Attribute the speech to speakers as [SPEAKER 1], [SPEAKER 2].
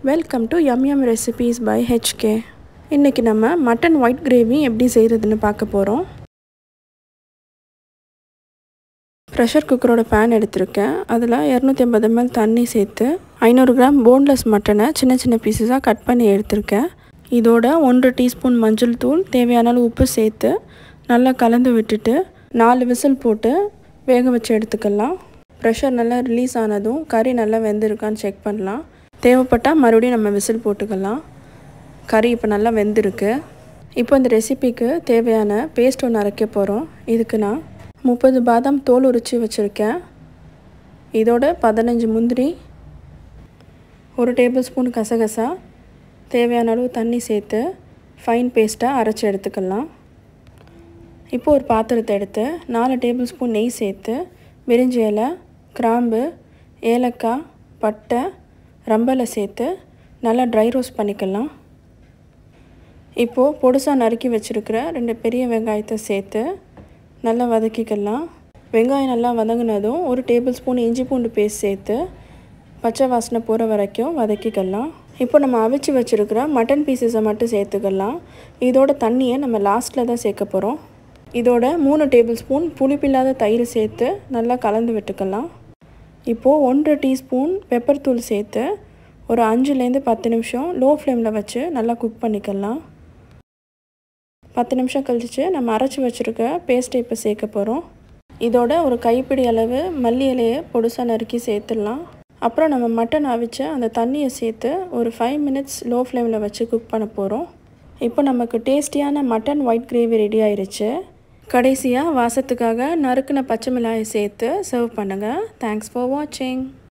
[SPEAKER 1] welcome to M M recipes by HK இன்றைக்கி நம்ம mutton white gravy எப்படி செய்கிறதுன்னு பார்க்க போகிறோம் ப்ரெஷர் குக்கரோட பேன் எடுத்திருக்கேன் அதில் இரநூத்தி ஐம்பது ml தண்ணி சேர்த்து ஐநூறு கிராம் போன்லெஸ் மட்டனை சின்ன சின்ன பீசஸாக கட் பண்ணி எடுத்திருக்கேன் இதோட ஒன்று டீஸ்பூன் மஞ்சள் தூள் தேவையான அளவு உப்பு சேர்த்து நல்லா கலந்து விட்டுட்டு நாலு விசில் போட்டு வேக வச்சு எடுத்துக்கலாம் ப்ரெஷர் நல்லா ரிலீஸ் ஆனதும் கறி நல்லா வெந்திருக்கான்னு செக் பண்ணலாம் தேவைப்பட்டால் மறுபடியும் நம்ம விசில் போட்டுக்கலாம் கறி இப்போ நல்லா வெந்திருக்கு இப்போ இந்த ரெசிபிக்கு தேவையான பேஸ்ட் ஒன்று அரைக்க போகிறோம் இதுக்கு நான் முப்பது பாதாம் தோல் உரித்து வச்சுருக்கேன் இதோட பதினஞ்சு முந்திரி ஒரு டேபிள் ஸ்பூன் கசகசா தேவையான அளவு தண்ணி சேர்த்து ஃபைன் பேஸ்ட்டாக அரைச்சி எடுத்துக்கலாம் இப்போ ஒரு பாத்திரத்தை எடுத்து நாலு டேபிள் ஸ்பூன் நெய் சேர்த்து விரிஞ்சி இலை கிராம்பு ஏலக்காய் பட்டை ரம்பலை சேர்த்து நல்லா ட்ரை ரோஸ்ட் பண்ணிக்கலாம் இப்போது பொடுசாக நறுக்கி வச்சுருக்கிற ரெண்டு பெரிய வெங்காயத்தை சேர்த்து நல்லா வதக்கிக்கலாம் வெங்காயம் நல்லா வதங்கினதும் ஒரு டேபிள் ஸ்பூன் இஞ்சி பூண்டு பேஸ்ட் சேர்த்து பச்சை வாசனை போகிற வரைக்கும் வதக்கிக்கலாம் இப்போ நம்ம அவிச்சு வச்சுருக்கிற மட்டன் பீசஸை மட்டும் சேர்த்துக்கலாம் இதோட தண்ணியை நம்ம லாஸ்ட்டில் தான் சேர்க்க போகிறோம் இதோட மூணு டேபிள் ஸ்பூன் புளிப்பில்லாத தயிர் சேர்த்து நல்லா கலந்து விட்டுக்கலாம் இப்போது ஒன்றரை டீஸ்பூன் பெப்பர் தூள் சேர்த்து ஒரு அஞ்சுலேருந்து பத்து நிமிஷம் லோ ஃப்ளேமில் வச்சு நல்லா குக் பண்ணிக்கலாம் பத்து நிமிஷம் கழிச்சு நம்ம அரைச்சி வச்சுருக்க பேஸ்ட்டை இப்போ சேர்க்க போகிறோம் இதோட ஒரு கைப்பிடி அளவு மல்லி இலையை பொடுசாக நறுக்கி சேர்த்துடலாம் அப்புறம் நம்ம மட்டன் அவிச்ச அந்த தண்ணியை சேர்த்து ஒரு ஃபைவ் மினிட்ஸ் லோ ஃப்ளேமில் வச்சு குக் பண்ண போகிறோம் இப்போ நமக்கு டேஸ்டியான மட்டன் ஒயிட் கிரேவி ரெடி ஆயிருச்சு கடைசியாக வாசத்துக்காக நறுக்குன பச்சை மிளகாயை சேர்த்து சர்வ் பண்ணுங்கள் தேங்க்ஸ் ஃபார் வாட்சிங்